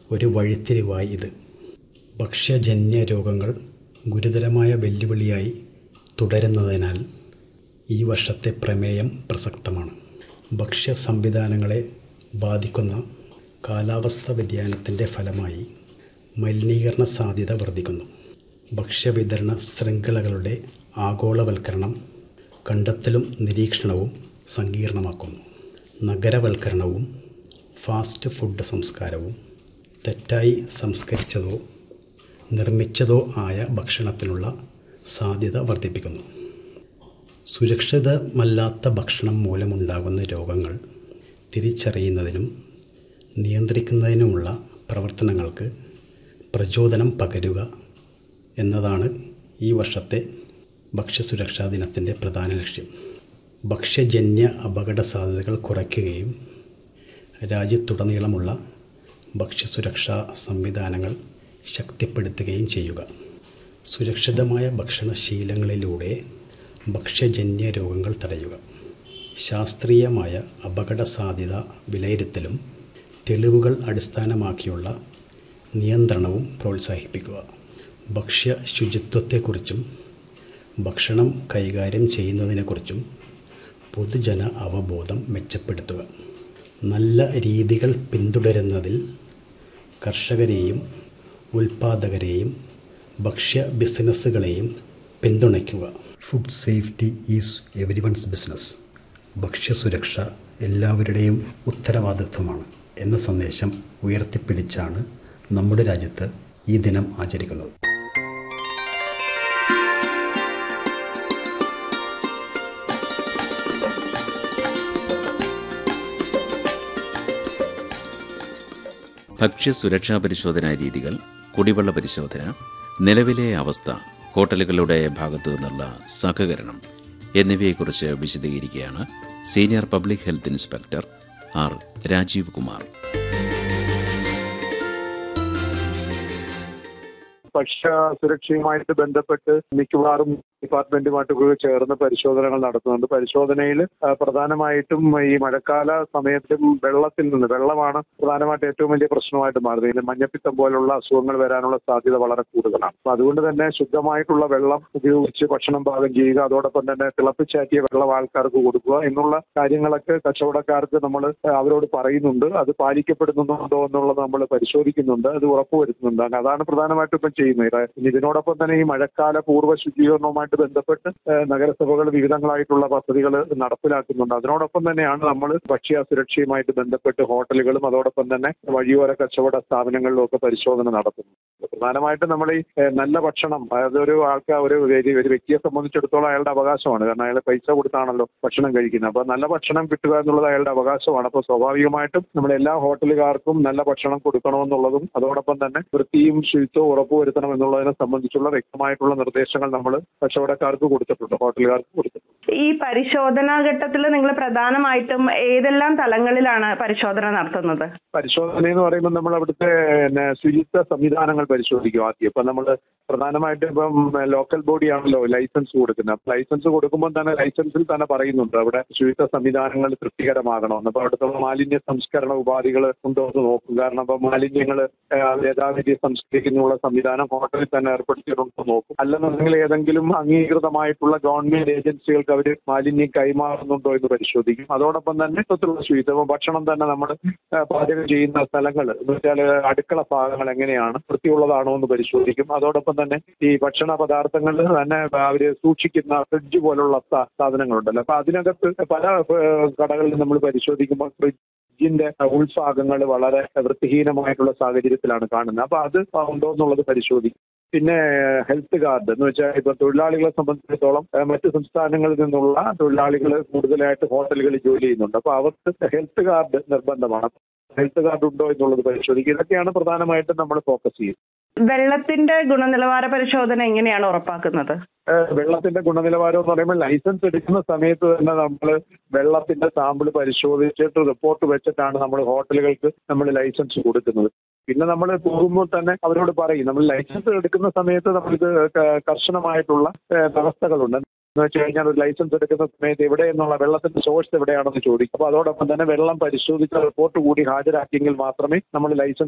ഒരു വഴിത്തിരിവായി ഇത് ഭക്ഷ്യജന്യ രോഗങ്ങൾ ഗുരുതരമായ വെല്ലുവിളിയായി തുടരുന്നതിനാൽ ഈ വർഷത്തെ പ്രമേയം പ്രസക്തമാണ് ഭക്ഷ്യ സംവിധാനങ്ങളെ ബാധിക്കുന്ന കാലാവസ്ഥ വ്യതിയാനത്തിൻ്റെ ഫലമായി മലിനീകരണ സാധ്യത വർദ്ധിക്കുന്നു ഭക്ഷ്യവിതരണ ശൃംഖലകളുടെ ആഗോളവൽക്കരണം കണ്ടെത്തലും നിരീക്ഷണവും സങ്കീർണമാക്കുന്നു നഗരവൽക്കരണവും ഫാസ്റ്റ് ഫുഡ് സംസ്കാരവും തെറ്റായി സംസ്കരിച്ചതോ നിർമ്മിച്ചതോ ആയ ഭക്ഷണത്തിനുള്ള സാധ്യത വർദ്ധിപ്പിക്കുന്നു സുരക്ഷിതമല്ലാത്ത ഭക്ഷണം മൂലമുണ്ടാകുന്ന രോഗങ്ങൾ തിരിച്ചറിയുന്നതിനും നിയന്ത്രിക്കുന്നതിനുമുള്ള പ്രവർത്തനങ്ങൾക്ക് പ്രചോദനം പകരുക എന്നതാണ് ഈ വർഷത്തെ ഭക്ഷ്യസുരക്ഷാ ദിനത്തിൻ്റെ പ്രധാന ലക്ഷ്യം ഭക്ഷ്യജന്യ അപകട സാധ്യതകൾ കുറയ്ക്കുകയും രാജ്യത്തുടനീളമുള്ള ഭക്ഷ്യസുരക്ഷാ സംവിധാനങ്ങൾ ശക്തിപ്പെടുത്തുകയും ചെയ്യുക സുരക്ഷിതമായ ഭക്ഷണശീലങ്ങളിലൂടെ ഭക്ഷ്യജന്യ രോഗങ്ങൾ തടയുക ശാസ്ത്രീയമായ അപകട സാധ്യത വിലയിരുത്തലും തെളിവുകൾ അടിസ്ഥാനമാക്കിയുള്ള നിയന്ത്രണവും പ്രോത്സാഹിപ്പിക്കുക ഭക്ഷ്യ ശുചിത്വത്തെക്കുറിച്ചും ഭക്ഷണം കൈകാര്യം ചെയ്യുന്നതിനെക്കുറിച്ചും പൊതുജന അവബോധം മെച്ചപ്പെടുത്തുക നല്ല രീതികൾ പിന്തുടരുന്നതിൽ കർഷകരെയും ഉൽപ്പാദകരെയും ഭക്ഷ്യ ബിസിനസ്സുകളെയും പിന്തുണയ്ക്കുക ഫുഡ് സേഫ്റ്റി ഈസ് എവരി വൺസ് ബിസിനസ് ഭക്ഷ്യസുരക്ഷ എല്ലാവരുടെയും ഉത്തരവാദിത്വമാണ് എന്ന സന്ദേശം ഉയർത്തിപ്പിടിച്ചാണ് നമ്മുടെ രാജ്യത്ത് ഈ ദിനം ആചരിക്കുന്നത് ഭക്ഷ്യസുരക്ഷാ പരിശോധനാ രീതികൾ കുടിവെള്ള പരിശോധന നിലവിലെ അവസ്ഥ ഹോട്ടലുകളുടെ ഭാഗത്തു നിന്നുള്ള സഹകരണം എന്നിവയെക്കുറിച്ച് വിശദീകരിക്കുകയാണ് senior public health inspector R Rajeev Kumar ഭക്ഷ്യ സുരക്ഷയുമായിട്ട് ബന്ധപ്പെട്ട് മിക്കവാറും ഡിപ്പാർട്ട്മെന്റുമായിട്ട് ചേർന്ന് പരിശോധനകൾ നടത്തുന്നുണ്ട് പരിശോധനയിൽ പ്രധാനമായിട്ടും ഈ മഴക്കാല സമയത്തും വെള്ളത്തിൽ നിന്ന് വെള്ളമാണ് പ്രധാനമായിട്ട് ഏറ്റവും വലിയ പ്രശ്നമായിട്ട് മാറുന്നത് ഇതിന് മഞ്ഞപ്പിത്തം പോലുള്ള അസുഖങ്ങൾ വരാനുള്ള സാധ്യത വളരെ കൂടുതലാണ് അപ്പൊ അതുകൊണ്ട് തന്നെ ശുദ്ധമായിട്ടുള്ള വെള്ളം ഉപയോഗിച്ച് ഭക്ഷണം പാകം ചെയ്യുക അതോടൊപ്പം തന്നെ തിളപ്പിച്ചാറ്റിയ വെള്ളം ആൾക്കാർക്ക് കൊടുക്കുക എന്നുള്ള കാര്യങ്ങളൊക്കെ കച്ചവടക്കാർക്ക് നമ്മൾ അവരോട് പറയുന്നുണ്ട് അത് പാലിക്കപ്പെടുന്നുണ്ടോ എന്നുള്ളത് നമ്മൾ പരിശോധിക്കുന്നുണ്ട് അത് ഉറപ്പുവരുത്തുന്നുണ്ട് അതാണ് പ്രധാനമായിട്ടും ഇപ്പം ചെയ്യുന്നത് ഇനി ഇതിനോടൊപ്പം തന്നെ ഈ മഴക്കാല പൂർവ്വ ശുചീകരണവുമായിട്ട് ബന്ധപ്പെട്ട് നഗരസഭകൾ വിവിധങ്ങളായിട്ടുള്ള പദ്ധതികൾ നടപ്പിലാക്കുന്നുണ്ട് അതിനോടൊപ്പം തന്നെയാണ് നമ്മൾ ഭക്ഷ്യ സുരക്ഷയുമായിട്ട് ബന്ധപ്പെട്ട് ഹോട്ടലുകളും അതോടൊപ്പം തന്നെ വഴിയോര കച്ചവട സ്ഥാപനങ്ങളിലും ഒക്കെ പരിശോധന നടത്തുന്നു പ്രധാനമായിട്ടും നമ്മൾ ഈ നല്ല ഭക്ഷണം അതായത് ഒരു ആൾക്കാർ ഒരു ഒരു വ്യക്തിയെ സംബന്ധിച്ചിടത്തോളം അയാളുടെ അവകാശമാണ് കാരണം അയാൾ പൈസ കൊടുത്താണല്ലോ ഭക്ഷണം കഴിക്കുന്നത് അപ്പോൾ നല്ല ഭക്ഷണം കിട്ടുക എന്നുള്ളത് അയാളുടെ അവകാശമാണ് അപ്പോൾ സ്വാഭാവികമായിട്ടും നമ്മൾ എല്ലാ ഹോട്ടലുകാർക്കും നല്ല ഭക്ഷണം കൊടുക്കണമെന്നുള്ളതും അതോടൊപ്പം തന്നെ വൃത്തിയും ശുചിത്വവും ഉറപ്പുവരുത്തണം എന്നുള്ളതിനെ സംബന്ധിച്ചുള്ള വ്യക്തമായിട്ടുള്ള നിർദ്ദേശങ്ങൾ നമ്മൾ കച്ചവടക്കാർക്ക് കൊടുത്തിട്ടുണ്ട് ഹോട്ടലുകാർക്ക് കൊടുത്തിട്ടുണ്ട് ഈ പരിശോധനാ ഘട്ടത്തിൽ നിങ്ങൾ പ്രധാനമായിട്ടും ഏതെല്ലാം തലങ്ങളിലാണ് പരിശോധന നടത്തുന്നത് പരിശോധന എന്ന് പറയുമ്പോൾ നമ്മൾ അവിടുത്തെ പിന്നെ ശുചിത്വ സംവിധാനങ്ങൾ പരിശോധിക്കും ആദ്യം ഇപ്പം നമ്മൾ പ്രധാനമായിട്ടും ഇപ്പം ലോക്കൽ ബോഡിയാണല്ലോ ലൈസൻസ് കൊടുക്കുന്നത് അപ്പം ലൈസൻസ് കൊടുക്കുമ്പോൾ തന്നെ ലൈസൻസിൽ തന്നെ പറയുന്നുണ്ട് അവിടെ ശുചിത്വ സംവിധാനങ്ങൾ തൃപ്തികരമാകണമെന്ന് അപ്പോൾ അവിടുത്തെ മാലിന്യ സംസ്കരണ ഉപാധികൾ ഉണ്ടോ എന്ന് നോക്കും കാരണം അപ്പം മാലിന്യങ്ങൾ യഥാവിധി സംസ്കരിക്കുന്നുള്ള സംവിധാനം ഹോട്ടലിൽ തന്നെ ഏർപ്പെടുത്തിയിട്ടുണ്ടോ നോക്കും അല്ലെന്നുണ്ടെങ്കിൽ ഏതെങ്കിലും അംഗീകൃതമായിട്ടുള്ള ഗവൺമെന്റ് ഏജൻസികൾക്ക് അവർ മാലിന്യം കൈമാറുന്നുണ്ടോ എന്ന് പരിശോധിക്കും അതോടൊപ്പം തന്നെ മൊത്തത്തിലുള്ള ശുചിത്വം ഭക്ഷണം തന്നെ നമ്മൾ പാചകം ചെയ്യുന്ന സ്ഥലങ്ങൾ എന്ന് വെച്ചാൽ അടുക്കള ഭാഗങ്ങൾ എങ്ങനെയാണ് വൃത്തിയുള്ളതാണോ എന്ന് പരിശോധിക്കും അതോടൊപ്പം തന്നെ ഈ ഭക്ഷണ പദാർത്ഥങ്ങളിൽ തന്നെ അവർ സൂക്ഷിക്കുന്ന ഫ്രിഡ്ജ് പോലുള്ള സാധനങ്ങളുണ്ടല്ലോ അപ്പൊ അതിനകത്ത് പല കടകളിൽ നമ്മൾ പരിശോധിക്കുമ്പോൾ ഫ്രിഡ്ജിന്റെ ഉൾഭാഗങ്ങൾ വളരെ വൃത്തിഹീനമായിട്ടുള്ള സാഹചര്യത്തിലാണ് കാണുന്നത് അപ്പൊ അത് ഉണ്ടോ എന്നുള്ളത് പരിശോധിക്കും പിന്നെ ഹെൽത്ത് കാർഡ് എന്ന് വെച്ചാൽ ഇപ്പൊ തൊഴിലാളികളെ സംബന്ധിച്ചിടത്തോളം മറ്റ് സംസ്ഥാനങ്ങളിൽ നിന്നുള്ള തൊഴിലാളികൾ കൂടുതലായിട്ട് ഹോട്ടലുകളിൽ ജോലി ചെയ്യുന്നുണ്ട് അപ്പൊ അവർക്ക് ഹെൽത്ത് കാർഡ് നിർബന്ധമാണ് ഹെൽത്ത് കാർഡ് ഉണ്ടോ എന്നുള്ളത് പരിശോധിക്കുക ഇതൊക്കെയാണ് പ്രധാനമായിട്ടും നമ്മൾ ഫോക്കസ് ചെയ്യുന്നത് വെള്ളത്തിന്റെ ഗുണനിലവാര പരിശോധന എങ്ങനെയാണ് ഉറപ്പാക്കുന്നത് വെള്ളത്തിന്റെ ഗുണനിലവാരം എന്ന് പറയുമ്പോൾ ലൈസൻസ് എടുക്കുന്ന സമയത്ത് തന്നെ നമ്മൾ വെള്ളത്തിന്റെ സാമ്പിൾ പരിശോധിച്ചിട്ട് റിപ്പോർട്ട് വെച്ചിട്ടാണ് നമ്മൾ ഹോട്ടലുകൾക്ക് നമ്മൾ ലൈസൻസ് കൊടുക്കുന്നത് പിന്നെ നമ്മൾ പോകുമ്പോൾ തന്നെ അവരോട് പറയും നമ്മൾ ലൈസൻസ് എടുക്കുന്ന സമയത്ത് നമ്മളിത് കർശനമായിട്ടുള്ള വ്യവസ്ഥകളുണ്ട് എന്ന് വെച്ച് കഴിഞ്ഞാൽ ഒരു ലൈസൻസ് എടുക്കുന്ന സമയത്ത് എവിടെ എന്നുള്ള വെള്ളത്തിന്റെ സോഴ്സ് എവിടെയാണെന്ന് ചോദിക്കും അപ്പോൾ അതോടൊപ്പം തന്നെ വെള്ളം പരിശോധിച്ച റിപ്പോർട്ട് കൂടി ഹാജരാക്കിയെങ്കിൽ മാത്രമേ നമ്മൾ ലൈസൻസ്